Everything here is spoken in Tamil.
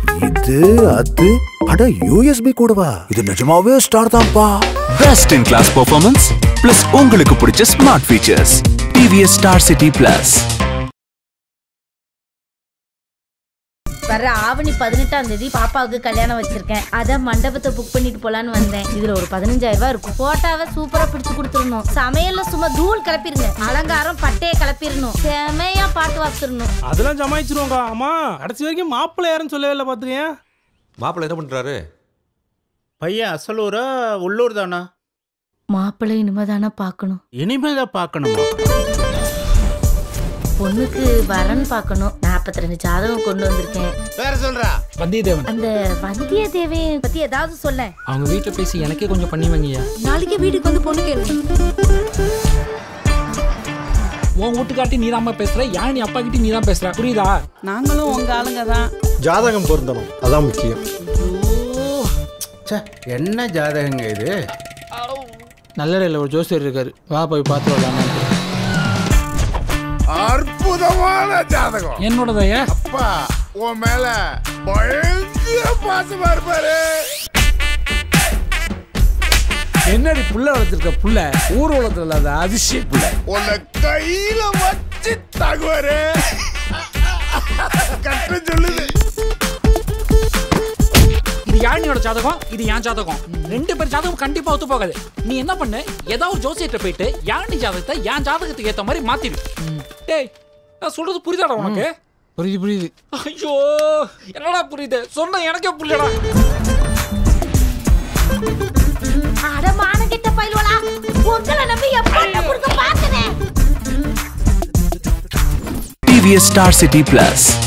இது அது அட யூஎஸ்பி கூடவா இது நிஜமாவே ஸ்டார் தான்ப்பா best in class performance plus உங்களுக்கு பிடிச்ச smart features TVS Star City Plus வர ஆவணி பதினெட்டாம் தேதி பாப்பாவுக்கு கல்யாணம் வச்சிருக்கேன் அதான் மண்டபத்தை புக் பண்ணிட்டு போலான்னு வந்தேன் இதுல ஒரு பதினஞ்சாயிரம் ரூபாய் இருக்கும் போட்டாவை சூப்பரா பிடிச்சு கொடுத்துடணும் சமையல்ல சும்மா தூள் கிளப்பிருங்க அலங்காரம் பட்டையை கிளப்பிடணும் செமையா பாட்டு வாசிடணும் அதெல்லாம் ஜமாயிச்சிருவோங்க ஆமா கடைசி வரைக்கும் மாப்பிள்ளை யாருன்னு சொல்லவே இல்லை பார்த்துக்கேன் மாப்பிள்ளை என்ன பண்றாரு பையன் அசலூரா உள்ளூர் தானா மாப்பிள்ளை இனிமேதானே பார்க்கணும் இனிமேல் தான் பார்க்கணுமா பொண்ணுக்கு வரன் பார்க்கணும் நாற்பத்தி ரெண்டு ஜாதகம் கொண்டு வந்திருக்கேன் வேற சொல்றா வந்தியத்தேவன் அந்த வந்தியத்தேவையை பத்தி ஏதாவது சொல்ல அவங்க வீட்டில் பேசி எனக்கே கொஞ்சம் பண்ணி வைங்கய்யா நாளைக்கே வீட்டுக்கு வந்து பொண்ணு கேளு உன் வீட்டுக்காட்டி நீ தான் பேசுற யார் நீ அப்பா கிட்ட நீ தான் பேசுற புரியுதா நாங்களும் உங்க ஆளுங்க தான் ஜாதகம் பொருந்தணும் அதான் முக்கியம் ச்சே என்ன ஜாதகங்க இது நல்ல ஒரு ஜோசியர் இருக்காரு வா போய் பார்த்து வரலாம் அற்புதமான ஜாதகம் என்னோடதையா அப்பா உன் மேல பயங்கர பாசமா இருப்பாரு என்னடி புள்ள வளர்த்துருக்க புள்ள ஊர் உலகத்துல இல்லாத அதிசய புள்ள உன்னை கையில வச்சு தகுவாரு கட்ட சொல்லுது இது யாழினியோட ஜாதகம் இது என் ஜாதகம் ரெண்டு பேர் ஜாதகம் கண்டிப்பா ஒத்து போகாது நீ என்ன பண்ணு ஏதாவது ஒரு ஜோசியர்கிட்ட போயிட்டு யாழினி ஜாதகத்தை என் ஜாதகத்துக்கு ஏத்த மாதிரி மாத்திடு டேய் நான் சொல்றது புரியுதாடா உனக்கு புரியுது புரியுது ஐயோ என்னடா புரியுது சொன்ன எனக்கே புரியலடா அடமான கிட்ட பயில்வலா உங்களை நம்பி எப்ப கொடுக்க பார்த்தனே டிவிஎஸ் ஸ்டார் சிட்டி பிளஸ்